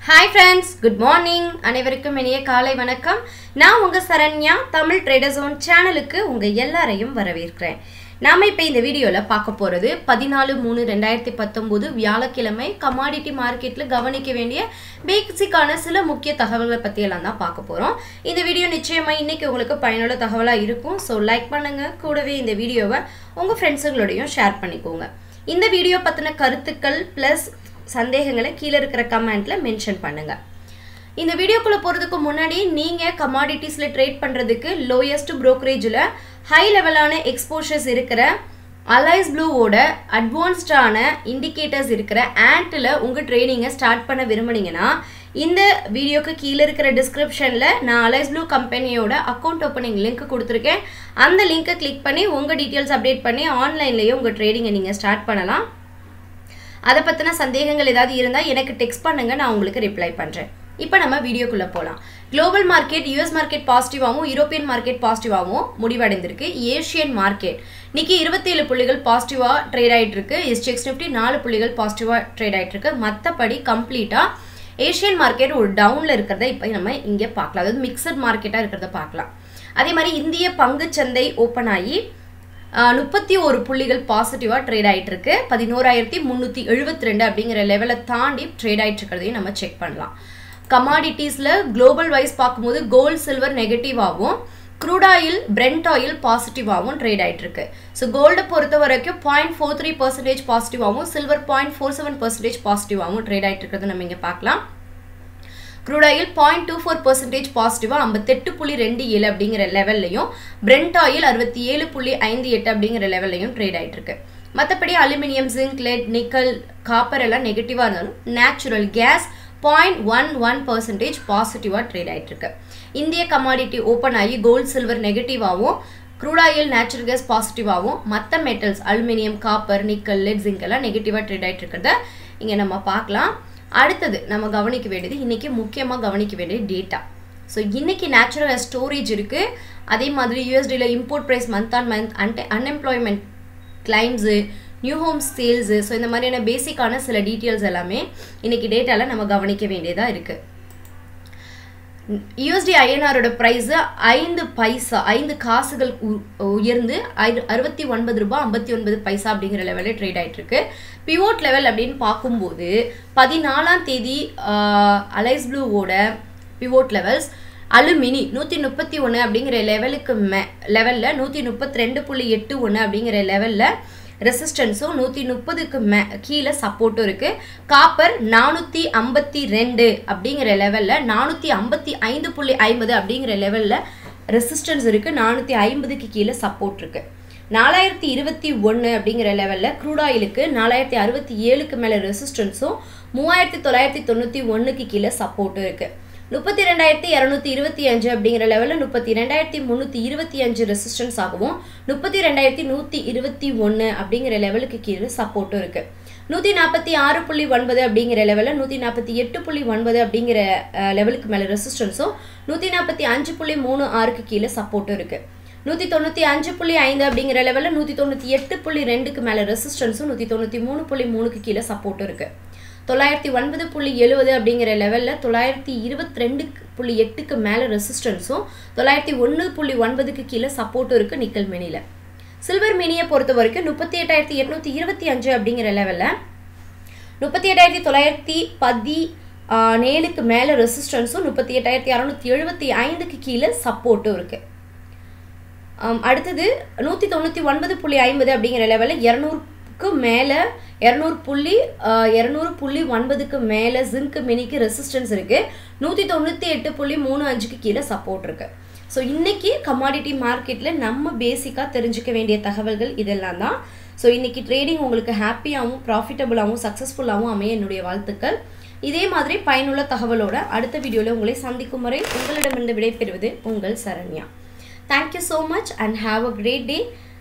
hi friends good morning அனைவருக்கும் இனிய காலை வணக்கம் நான் உங்கள் சரண்யா தமிழ் ட்ரேடர் ஜோன் சேனலுக்கு உங்கள் எல்லாரையும் வரவேற்கிறேன் நாம இப்போ இந்த வீடியோவில் பார்க்க போகிறது பதினாலு மூணு ரெண்டாயிரத்தி பத்தொம்போது வியாழக்கிழமை கமாடிட்டி மார்க்கெட்டில் கவனிக்க வேண்டிய பேசிக்கான சில முக்கிய தகவல்களை பற்றியெல்லாம் தான் பார்க்க போகிறோம் இந்த வீடியோ நிச்சயமாக இன்றைக்கி உங்களுக்கு பயனுள்ள தகவலாக இருக்கும் ஸோ லைக் பண்ணுங்கள் கூடவே இந்த வீடியோவை உங்கள் ஃப்ரெண்ட்ஸுங்களோடையும் ஷேர் பண்ணிக்கோங்க இந்த வீடியோ பற்றின கருத்துக்கள் ப்ளஸ் சந்தேகங்களை கீழே இருக்கிற கமெண்ட்டில் மென்ஷன் பண்ணுங்கள் இந்த வீடியோக்குள்ளே போகிறதுக்கு முன்னாடி நீங்கள் கமாடிட்டிஸில் ட்ரேட் பண்ணுறதுக்கு லோயஸ்ட் ப்ரோக்கரேஜில் ஹை லெவலான எக்ஸ்போஷர்ஸ் இருக்கிற அலைஸ் ப்ளூவோட அட்வான்ஸ்டான இண்டிகேட்டர்ஸ் இருக்கிற ஆண்ட்டில் உங்கள் ட்ரேடிங்கை ஸ்டார்ட் பண்ண விரும்புனீங்கன்னா இந்த வீடியோக்கு கீழே இருக்கிற டிஸ்கிரிப்ஷனில் நான் அலைஸ் ப்ளூ கம்பெனியோட அக்கௌண்ட் ஓப்பனிங் லிங்க் கொடுத்துருக்கேன் அந்த லிங்க்கை கிளிக் பண்ணி உங்கள் டீட்டெயில்ஸ் அப்டேட் பண்ணி ஆன்லைன்லேயே உங்கள் ட்ரேடிங்கை நீங்கள் ஸ்டார்ட் பண்ணலாம் அதை பற்றின சந்தேகங்கள் ஏதாவது இருந்தால் எனக்கு டெக்ஸ்ட் பண்ணுங்கள் நான் உங்களுக்கு ரிப்ளை பண்ணுறேன் இப்போ நம்ம வீடியோக்குள்ளே போகலாம் குளோபல் மார்க்கெட் யூஎஸ் மார்க்கெட் பாசிட்டிவாகவும் யூரோப்பியன் மார்க்கெட் பாசிட்டிவாகவும் முடிவடைந்திருக்கு ஏஷியன் மார்க்கெட் இன்னைக்கு இருபத்தேழு புள்ளிகள் பாசிட்டிவாக ட்ரேட் ஆகிட்டு இருக்கு எஸ்டிஎக்ஸ் நிஃப்டி நாலு புள்ளிகள் பாசிட்டிவாக ட்ரேட் ஆகிட்டு இருக்கு மற்றபடி கம்ப்ளீட்டாக ஏஷியன் மார்க்கெட் ஒரு டவுனில் இருக்கிறத இப்போ நம்ம இங்கே பார்க்கலாம் அதாவது மிக்சட் மார்க்கெட்டாக இருக்கிறத பார்க்கலாம் அதே மாதிரி இந்திய பங்குச்சந்தை ஓப்பன் ஆகி முப்பத்தி ஒரு புள்ளிகள் பாசிட்டிவாக ட்ரேட் ஆகிட்டு இருக்கு பதினோராயிரத்தி முந்நூற்றி எழுபத்தி ரெண்டு அப்படிங்கிற லெவலை தாண்டி ட்ரேட் ஆகிட்டு இருக்கிறதையும் நம்ம செக் பண்ணலாம் கமாடிட்டிஸில் குளோபல் வைஸ் பார்க்கும்போது கோல்டு சில்வர் நெகட்டிவாகவும் க்ரூட் ஆயில் பிரெண்ட் ஆயில் பாசிட்டிவாகவும் ட்ரேட் ஆகிட்டு இருக்கு ஸோ கோல்டை பொறுத்த வரைக்கும் பாயிண்ட் ஃபோர் த்ரீ பர்சன்டேஜ் பாசிட்டிவாகவும் silver point four seven percentage பாசிட்டிவாகவும் ட்ரேட் ஆகிட்டு இருக்கிறது நம்ம இங்கே பார்க்கலாம் crude oil point two four percentage பாசிட்டிவாக ஐம்பத்தெட்டு புள்ளி ரெண்டு ஏழு அப்படிங்கிற லெவல்லையும் பிரெண்ட் ஆயில் அறுபத்தி ஏழு புள்ளி ஐந்து எட்டு அப்படிங்கிற லெவல்லையும் ட்ரேட் ஆகிட்டு இருக்கு மற்றபடி aluminium zinc lead nickel copper எல்லாம் நெகட்டிவாக இருந்தாலும் natural gas point one one percentage பாசிட்டிவாக ட்ரேட் ஆகிட்டு இருக்கு இந்திய கமாடிட்டி ஓப்பன் ஆகி கோல்டு சில்வர் நெகட்டிவாகவும் க்ரூட் ஆயில் நேச்சுரல் கேஸ் பாசிட்டிவாகவும் மற்ற metals aluminium copper nickel lead zinc எல்லாம் நெகட்டிவாக ட்ரேட் ஆகிட்டு இருக்கிறத இங்கே நம்ம பார்க்கலாம் அடுத்தது நம்ம கவனிக்க வேண்டியது இன்றைக்கி முக்கியமாக கவனிக்க வேண்டிய டேட்டா ஸோ இன்றைக்கி நேச்சுரல் ஸ்டோரேஜ் இருக்குது அதே மாதிரி யூஎஸ்டியில் import price month on month அன் unemployment claims new home sales so இந்த மாதிரியான பேசிக்கான சில டீட்டெயில்ஸ் எல்லாமே இன்றைக்கி டேட்டாவில் நம்ம கவனிக்க வேண்டியதாக இருக்குது யூஎஸ்டி ஐஎன்ஆரோட ப்ரைஸு ஐந்து பைசா ஐந்து காசுகள் உயர்ந்து அறுபத்தி ஒன்பது ரூபாய் ஐம்பத்தி ஒன்பது பைசா அப்படிங்கிற லெவலில் ட்ரேட் ஆகிட்டு இருக்கு பிவோட் லெவல் அப்படின்னு பார்க்கும்போது பதினாலாம் தேதி அலைஸ் ப்ளூவோட பிவோட் லெவல்ஸ் அலுமினி நூற்றி முப்பத்தி ஒன்று அப்படிங்கிற லெவலுக்கு மே லெவலில் நூற்றி முப்பத்தி ரெண்டு புள்ளி எட்டு ஒன்று அப்படிங்கிற லெவலில் ரெசிஸ்டன்ஸும் நூற்றி முப்பதுக்கு மே கீழே சப்போர்ட்டும் இருக்குது காப்பர் நானூற்றி ஐம்பத்தி ரெண்டு அப்படிங்கிற லெவலில் நானூற்றி ஐம்பத்தி ஐந்து புள்ளி ஐம்பது அப்படிங்கிற லெவலில் ரெசிஸ்டன்ஸ் இருக்குது நானூற்றி ஐம்பதுக்கு கீழே சப்போர்ட் இருக்குது நாலாயிரத்தி இருபத்தி ஒன்று அப்படிங்கிற லெவலில் க்ரூட் ஆயிலுக்கு நாலாயிரத்தி அறுபத்தி ஏழுக்கு மேலே ரெசிஸ்டன்ஸும் மூவாயிரத்தி தொள்ளாயிரத்தி தொண்ணூற்றி ஒன்றுக்கு கீழே சப்போர்ட்டும் இருக்குது முப்பத்தி ரெண்டாயிரத்தி இரநூத்தி இருபத்தி அஞ்சு அப்படிங்கிற லெவலில் முப்பத்தி ரெண்டாயிரத்தி முந்நூற்றி இருபத்தி அஞ்சு ரெசிஸ்டன்ஸ் ஆகவும் முப்பத்தி ரெண்டாயிரத்தி நூற்றி இருபத்தி ஒன்று அப்படிங்கிற லெவலுக்கு கீழே சப்போர்ட்டும் இருக்குது நூற்றி நாற்பத்தி ஆறு புள்ளி ஒன்பது அப்படிங்கிற லெவலில் நூற்றி நாற்பத்தி எட்டு புள்ளி ஒன்பது அப்படிங்கிற லெவலுக்கு மேலே ரெசிஸ்டன்ஸும் நூற்றி நாற்பத்தி அஞ்சு புள்ளி மூணு ஆறுக்கு கீழே சப்போர்ட்டும் இருக்குது நூற்றி தொண்ணூற்றி அஞ்சு புள்ளி ஐந்து அப்படிங்கிற லெவலில் நூற்றி தொண்ணூற்றி எட்டு புள்ளி ரெண்டுக்கு மேலே ரெசிஸ்டன்ஸும் நூற்றி தொண்ணூற்றி மூணு புள்ளி மூணுக்கு கீழே சப்போர்ட்டும் இருக்குது தொள்ளாயிரத்தி ஒன்பது புள்ளி எழுபது அப்படிங்கிற லெவலில் தொள்ளாயிரத்தி இருபத்தி ரெண்டு புள்ளி எட்டுக்கு மேலே ரெசிஸ்டன்ஸும் தொள்ளாயிரத்தி ஒன்று புள்ளி ஒன்பதுக்கு கீழே சப்போர்ட்டும் இருக்குது நிக்கல் மினியில் சில்வர் மினியை பொறுத்த வரைக்கும் முப்பத்தி எட்டாயிரத்தி எட்நூற்றி இருபத்தி அஞ்சு அப்படிங்கிற லெவலில் முப்பத்தி எட்டாயிரத்தி தொள்ளாயிரத்தி பதி நேலுக்கு மேலே ரெசிஸ்டன்ஸும் முப்பத்தி எட்டாயிரத்தி அறநூற்றி எழுபத்தி ஐந்துக்கு கீழே சப்போர்ட்டும் இருக்குது அடுத்தது நூற்றி தொண்ணூற்றி ஒன்பது புள்ளி ஐம்பது அப்படிங்கிற லெவலில் இரநூறுக்கு மேலே இரநூறு புள்ளி இரநூறு புள்ளி ஒன்பதுக்கு மேலே ஜிங்க் மினிக்கு ரெசிஸ்டன்ஸ் இருக்குது நூற்றி தொண்ணூற்றி எட்டு புள்ளி மூணு அஞ்சுக்கு கீழே சப்போர்ட் இருக்குது ஸோ இன்றைக்கி கமாடிட்டி மார்க்கெட்டில் நம்ம பேசிக்காக தெரிஞ்சுக்க வேண்டிய தகவல்கள் இதெல்லாம் தான் ஸோ இன்றைக்கி ட்ரேடிங் உங்களுக்கு ஹாப்பியாகவும் ப்ராஃபிட்டபுளாகவும் சக்ஸஸ்ஃபுல்லாகவும் அமைய என்னுடைய வாழ்த்துக்கள் இதே மாதிரி பயனுள்ள தகவலோட அடுத்த வீடியோவில் உங்களை சந்திக்கும் வரை உங்களிடமிருந்து விடைபெறுவது உங்கள் Saranya thank you so much and have a great day